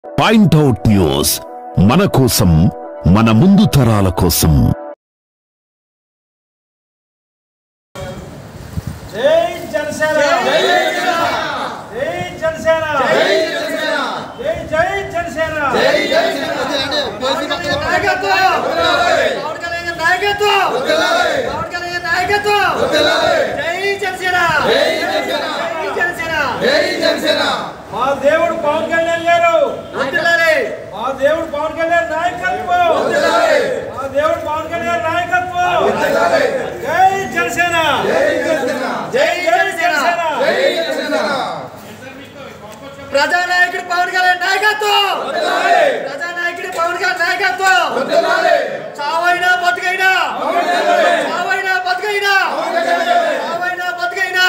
Point out news మన కోసం మన ముందు తరాల కోసం జై జనసేన జై జనసేన జై జనసేన జై జై జనసేన పవన్ కళ్యాణ్ నాయకత్వం పవన్ కళ్యాణ్ నాయకత్వం జై జనసేన జై జనసేన మా దేవుడు పవన్ కళ్యాణ్ గారు వర్ధిల్లాలి. మా దేవుడు పవన్ కళ్యాణ్ నాయకత్వం మా దేవుడు పవన్ కళ్యాణ్ నాయకత్వం జై జనసేన జై జనసేన ప్రజానాయకుడు పవన్ కళ్యాణ్ నాయకత్వం ప్రజానాయకుడు పవన్ కళ్యాణ్ నాయకత్వం చావైనా బతుకైనా చావైనా బతుకైనా చావైనా బతుకైనా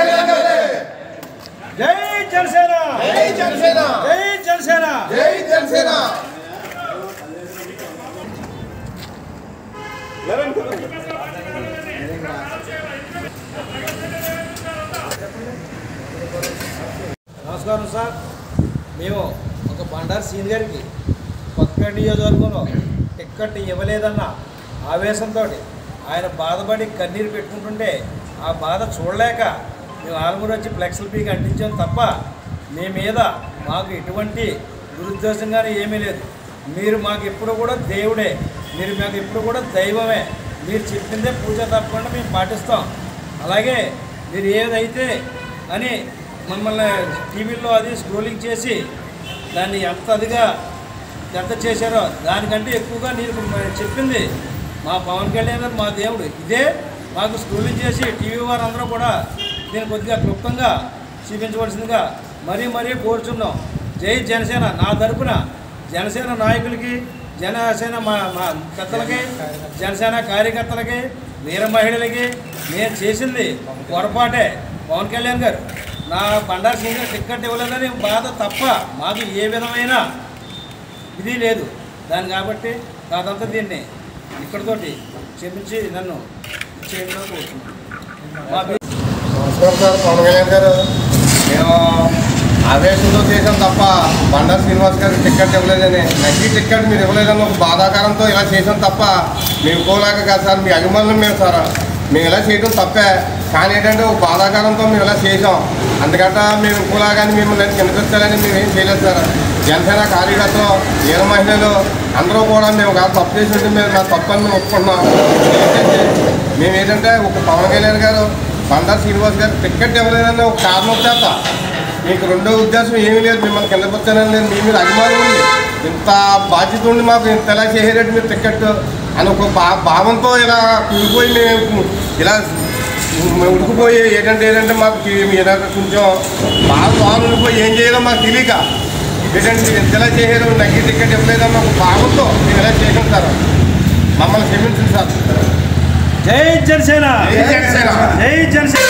జై జనసేన జై జనసేన జై జనసేన జై జనసేన నమస్కారం సార్ మేము ఒక బండారు సీన్ గారికి కొత్త నియోజకవర్గంలో టిక్కెట్ ఇవ్వలేదన్న ఆవేశంతో ఆయన బాధపడి కన్నీరు పెట్టుకుంటుంటే ఆ బాధ చూడలేక మేము ఆరుగురు వచ్చి ఫ్లెక్స్ల పీకి అంటించాం తప్ప మీ మీద మాకు ఎటువంటి దురుద్దేశం కానీ ఏమీ లేదు మీరు మాకు ఎప్పుడు కూడా దేవుడే మీరు మాకు ఎప్పుడు కూడా దైవమే మీరు చెప్పిందే పూజ తప్పకుండా మేము పాటిస్తాం అలాగే మీరు ఏదైతే అని మమ్మల్ని టీవీలో అది స్క్రోలింగ్ చేసి దాన్ని ఎంత అదిగా ఎంత చేశారో దానికంటే ఎక్కువగా నేను మ- చెప్పింది మా పవన్ కళ్యాణ్ గారు మా దేవుడు ఇదే మాకు స్క్రోలింగ్ చేసి టీవీ వారందరూ కూడా దీన్ని కొద్దిగా క్లుప్తంగా చూపించవలసిందిగా మరీ మరీ కోరుచున్నాం జై జనసేన నా తరపున జనసేన నాయకులకి జనసేన మా మా పెద్దలకి జనసేన కార్యకర్తలకి వీర మహిళలకి నేను చేసింది పొరపాటే పవన్ కళ్యాణ్ గారు నా బండారు సింగ్ గారు టిక్కెట్ ఇవ్వలేదని బాధ తప్ప మాకు ఏ విధమైన ఇది లేదు దాని కాబట్టి కాదంతా దీన్ని ఇక్కడితోటి క్షమించి నన్ను చేయడంలో కోరుతున్నాను మా బి- నమస్కారం సార్ పవన్ కళ్యాణ్ గారు మేము ఆవేశంతో చేసాం తప్ప బండారు శ్రీనివాస్ గారికి టికెట్ ఇవ్వలేదని నగ్గి టికెట్ మీరు ఇవ్వలేదని ఒక బాధాకారంతో ఇలా చేసాం తప్ప మేము కోలాక కాదు సార్ మీ అభిమానులు మేము సార్ మేము ఇలా చేయడం తప్పే కానీ ఏంటంటే ఒక బాధాకారంతో మేము ఇలా చేసాం అందుకంటే మేము ఇంకోలాగాని మిమ్మల్ని కిందకొచ్చాలని మేము ఏం చేయలేదు సార్ జనసేన కార్యకర్తలు వీర మహిళలు అందరూ కూడా మేము కాదు తప్పు చేసి ఉంటే మేము నా తప్పు అని మేము ఒప్పుకుంటున్నాం ఏంటంటే మేము ఏంటంటే ఒక పవన్ కళ్యాణ్ గారు బండారు శ్రీనివాస్ గారు టికెట్ ఇవ్వలేదన్న ఒక కారణం చేత మీకు రెండో ఉద్దేశం ఏమీ లేదు మిమ్మల్ని కింద వచ్చానని లేదు మీ మీద అభిమానం ఉంది ఇంత బాధ్యత ఉండి మాకు ఇంత ఎలా చేసేటట్టు మీరు టికెట్ అని ఒక భా భావంతో ఇలా కుడిపోయి మేము ఇలా మేము ఉడికిపోయి ఏంటంటే ఏంటంటే మాకు కి- మీరు కొంచెం బాగా బాగా ఉండిపోయి ఏం చేయాలో మాకు తెలియక ఏంటంటే మీరు ఎంతలా చేసారు నగ్గి టికెట్ ఇవ్వలేదన్న ఒక భావంతో మేము ఇలా చేసాం సార్ మమ్మల్ని క్షమించండి సార్ జై జనసేన జై జనసేన. జై జనసేన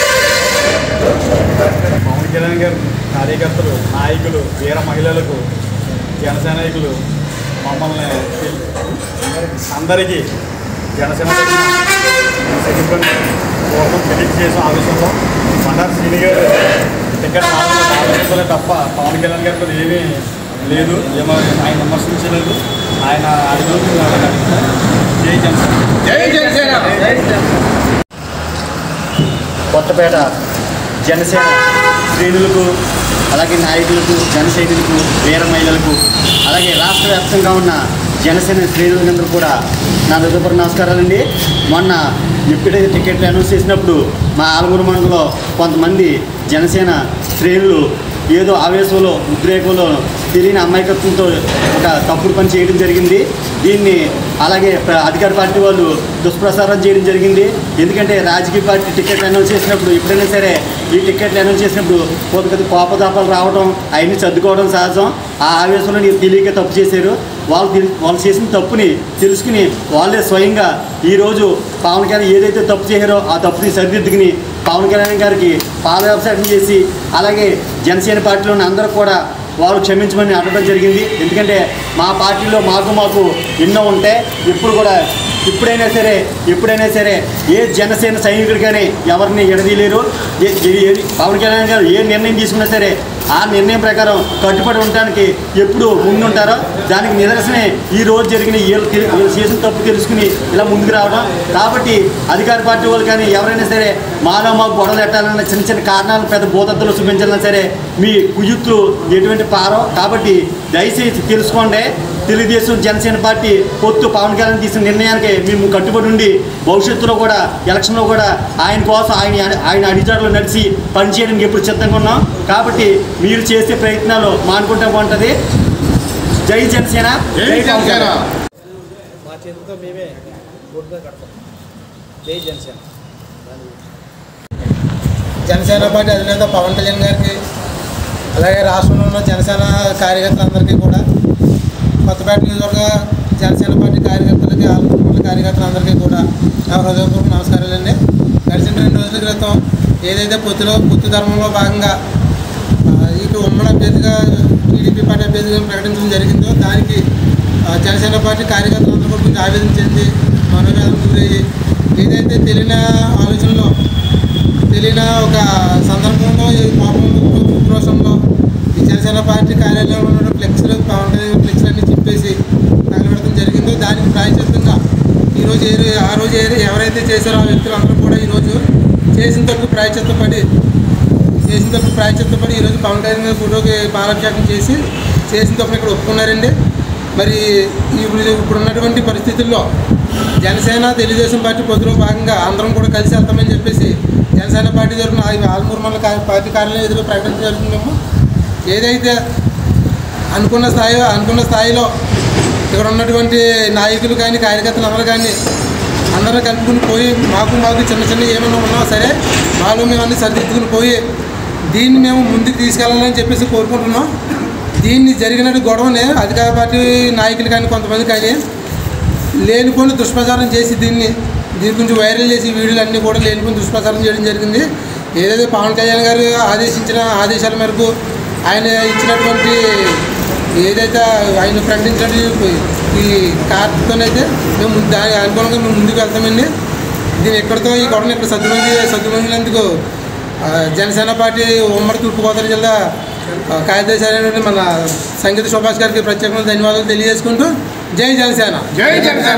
పవన్ కళ్యాణ్ గారు కార్యకర్తలు నాయకులు వీర మహిళలకు జన నాయకులు మమ్మల్ని తెల్- అందరికీ జనసేన సిబ్బంది కోసం తెలియజేసిన ఆవేశంలో బండారు శ్రీని గారు టికెట్ ఆలోచించలే తప్ప పవన్ కళ్యాణ్ గారి మీద ఏమీ లేదు ఏమో ఆయన విమర్శించలేదు ఆయన అడిగి జై జనసేన జై జనసేన కొత్తపేట జనసేన శ్రేణులకు అలాగే నాయకులకు జన సైనికులకు వీర మహిళలకు అలాగే రాష్ట్ర వ్యాప్తంగా ఉన్న జనసేన శ్రేణులందరూ కూడా నా హృదయపూర్వక నమస్కారాలండి మొన్న ఎప్పుడైతే టికెట్లు అనౌన్స్ చేసినప్పుడు మా ఆలమూరు మండలంలో కొంతమంది జనసేన శ్రేణులు ఏదో ఆవేశంలో ఉద్రేకంలో తెలియని అమాయకత్వంతో ఒక తప్పుడు పని చేయడం జరిగింది దీన్ని అలాగే ప్ర- అధికార పార్టీ వాళ్ళు దుష్ప్రచారం చేయడం జరిగింది ఎందుకంటే రాజకీయ పార్టీ టికెట్లు అనౌన్స్ చేసినప్పుడు ఎప్పుడైనా సరే ఈ టికెట్లు అనౌన్స్ చేసినప్పుడు కొద్ది కొద్ది కోపదాపాలు రావడం అవన్నీ సర్దుకోవడం సహజం ఆ ఆవేశంలో నీకు తెలియక తప్పు చేశారు వాళ్ళు తెలి- వాళ్ళు చేసిన తప్పుని తెలుసుకుని వాళ్ళే స్వయంగా ఈరోజు పవన్ కళ్యాణ్ ఏదైతే తప్పు చేశారో ఆ తప్పుని సరిదిద్దుకుని పవన్ కళ్యాణ్ గారికి పాదయాత్ర చేసి అలాగే జనసేన పార్టీలోని అందరూ కూడా వారు క్షమించమని అడగడం జరిగింది ఎందుకంటే మా పార్టీలో మాకు మాకు ఎన్నో ఉంటాయి ఇప్పుడు కూడా ఇప్పుడైనా సరే ఎప్పుడైనా సరే ఏ జనసేన సైనికుడు కానీ ఎవరిని ఎడదీయలేరు ఏ ఏ- ఏ- పవన్ కళ్యాణ్ గారు ఏ నిర్ణయం తీసుకున్నా సరే ఆ నిర్ణయం ప్రకారం కట్టుబడి ఉండడానికి ఎప్పుడు ముందుంటారో దానికి నిదర్శనమే ఈ రోజు జరిగిన వీళ్ళు తెలి- వీళ్ళు చేసిన తప్పు తెలుసుకుని ఇలా ముందుకు రావడం కాబట్టి అధికార పార్టీ వాళ్ళు కానీ ఎవరైనా సరే మానవ మాకు గొడవలు పెట్టాలన్న చిన్న చిన్న కారణాలు పెద్ద భూతత్తులు చూపించాలన్నా సరే మీ కుయుత్తులు ఎటువంటి పారో కాబట్టి దయచేసి తెలుసుకోండి తెలుగుదేశం జనసేన పార్టీ పొత్తు పవన్ కళ్యాణ్ తీసిన నిర్ణయానికి మేము కట్టుబడి ఉండి భవిష్యత్తులో కూడా ఎలక్షన్లో కూడా ఆయన కోసం ఆయన ఆయన అడిచారులు నడిచి పనిచేయడానికి ఎప్పుడు సిద్ధంగా ఉన్నాం కాబట్టి మీరు చేసే ప్రయత్నాలు మానుకుంటా బాగుంటుంది జై జనసేన జై జనసేన మా చేతితో మేమే బోర్డు మీద కడతాం జై జనసేన జనసేన పార్టీ అధినేత పవన్ కళ్యాణ్ గారికి అలాగే రాష్ట్రంలో ఉన్న జనసేన కార్యకర్తలందరికీ కూడా కొత్తపేట నియోజకవర్గ జనసేన పార్టీ కార్యకర్తలకి ఆంధ్రప్రదేశ్ కార్యకర్తలందరికీ కూడా నా హృదయపూర్వక నమస్కారాలండి గడిచిన రెండు రోజుల క్రితం ఏదైతే పొత్తులో పొత్తు ధర్మంలో భాగంగా ఆ, ఇటు ఉమ్మడి అభ్యర్థిగా టీడీపీ పార్టీ అభ్యర్థిగా ప్రకటించడం జరిగిందో దానికి ఆ, జనసేన పార్టీ కార్యకర్తలందరూ కూడా కొంచెం ఆవేదన చెంది మనోవేదన గురయ్యి ఏదైతే తెలియని ఆలోచనలో తెలియని ఒక సందర్భంలో ఈ కోపంలో ఉక్రోషంలో ఈ జనసేన పార్టీ కార్యాలయంలో ఉన్న ఫ్లెక్స్లు పవన్ కళ్యాణ్ ఫ్లెక్స్లు అన్ని చింపేసి తగలబెడతం జరిగిందో దానికి ప్రాయచిత్తంగా ఈరోజు ఏ ఆ రోజు ఏ ఎవరైతే చేశారో ఆ వ్యక్తులందరూ కూడా ఈరోజు చేసిన తప్పు ప్రాయచిత్తపడి చేసిన తప్పు ప్రాయచిత్తపడి ఈరోజు పవన్ కళ్యాణ్ గారి ఫోటోకి పాలాభిషేకం చేసి చేసిన తప్పును ఇక్కడ ఒప్పుకున్నారండి మరి ఇప్పుడు ఇప్పుడు ఉన్నటువంటి పరిస్థితుల్లో జనసేన తెలుగుదేశం పార్టీ పొద్దులో భాగంగా అందరం కూడా కలిసి వెళ్తామని చెప్పేసి జనసేన పార్టీ తరఫున ఆ ఆల్మూరు మండల కా- పార్టీ కార్యాలయం ఎదురు ప్రకటన జరుగుతుందేమో ఏదైతే అనుకున్న స్థాయి అనుకున్న స్థాయిలో ఇక్కడ ఉన్నటువంటి నాయకులు కానీ కార్యకర్తలు అందరూ కానీ అందరూ కలుపుకుని పోయి మాకు మాకు చిన్న చిన్న ఏమైనా ఉన్నా సరే మాలో మేము అన్ని సరిదిద్దుకుని పోయి దీన్ని మేము ముందుకు తీసుకెళ్ళాలని చెప్పేసి కోరుకుంటున్నాం దీన్ని జరిగినట్టు గొడవని అధికార పార్టీ నాయకులు కానీ కొంతమంది కానీ లేనిపోని దుష్ప్రచారం చేసి దీన్ని దీని గురించి వైరల్ చేసి వీడియోలు అన్నీ కూడా లేనిపోని దుష్ప్రచారం చేయడం జరిగింది ఏదైతే పవన్ కళ్యాణ్ గారు ఆదేశించిన ఆదేశాల మేరకు ఆయన ఇచ్చినటువంటి ఏదైతే ఆయన ప్రకటించినటువంటి ఈ కార్తోనైతే మేము ముందు- దాని అనుగుణంగా మేము ముందుకు వెళ్తామండి దీని ఎక్కడితో ఈ గొడవను ఇక్కడ సద్దుమంది సద్దుమందినందుకు ఆ, జనసేన పార్టీ ఉమ్మడి తూర్పుగోదావరి జిల్లా ఆ, కార్యదర్శి అయినటువంటి మన సంగీత సుభాష్ గారికి ప్రత్యేకమైన ధన్యవాదాలు తెలియజేసుకుంటూ జై జనసేన జై జనసేన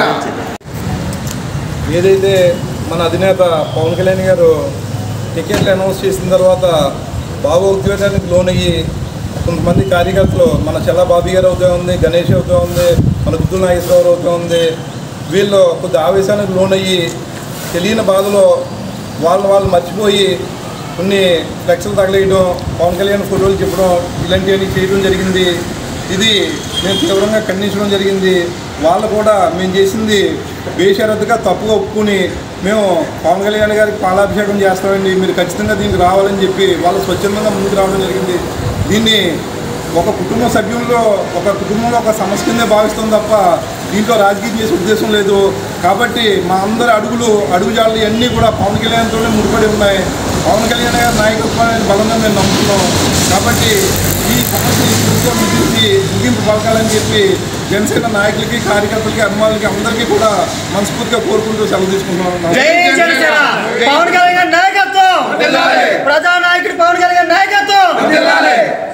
ఏదైతే మన అధినేత పవన్ కళ్యాణ్ గారు టికెట్లు అనౌన్స్ చేసిన తర్వాత బాబు ఉద్యోగానికి లోనయ్యి కొంతమంది కార్యకర్తలు మన చెల్ల బాబీ గారు అవుతా ఉంది గణేష్ అవుతా ఉంది మన గుద్దు నాగేశ్వరరావు అవుతా ఉంది వీళ్ళు కొద్ది ఆవేశానికి లోనయ్యి తెలియని బాధలో వాళ్ళు వాళ్ళు మర్చిపోయి కొన్ని ఫ్లెక్స్లు తగలేయడం పవన్ కళ్యాణ్ ఫోటోలు చెప్పడం ఇలాంటివన్నీ చేయడం జరిగింది ఇది మేము తీవ్రంగా ఖండించడం జరిగింది వాళ్ళు కూడా మేము చేసింది బేషరతుగా తప్పుగా ఒప్పుకుని మేము పవన్ కళ్యాణ్ గారికి పాలాభిషేకం చేస్తామండి మీరు ఖచ్చితంగా దీనికి రావాలని చెప్పి వాళ్ళు స్వచ్ఛందంగా ముందుకు రావడం జరిగింది దీన్ని ఒక కుటుంబ సభ్యుల్లో ఒక కుటుంబంలో ఒక సమస్య కిందే భావిస్తాం తప్ప దీంట్లో రాజకీయం చేసే ఉద్దేశం లేదు కాబట్టి మా అందరి అడుగులు అడుగుజాడలు ఇవన్నీ కూడా పవన్ కళ్యాణ్తోనే ముడిపడి ఉన్నాయి పవన్ కళ్యాణ్ గారి నాయకత్వాన్ని బలంగా మేము నమ్ముతున్నాం కాబట్టి ఈ సమస్య ఇప్పుడుతో ముగించి ముగింపు పలకాలని చెప్పి జనసేన నాయకులకి కార్యకర్తలకి అభిమానులకి అందరికీ కూడా మనస్ఫూర్తిగా కోరుకుంటూ సెలవు తీసుకుంటున్నాం జై జనసేన పవన్ కళ్యాణ్ గారి నాయకత్వం ప్రజా నాయకుడు పవన్ కళ్యాణ్ గారి నాయకత్వం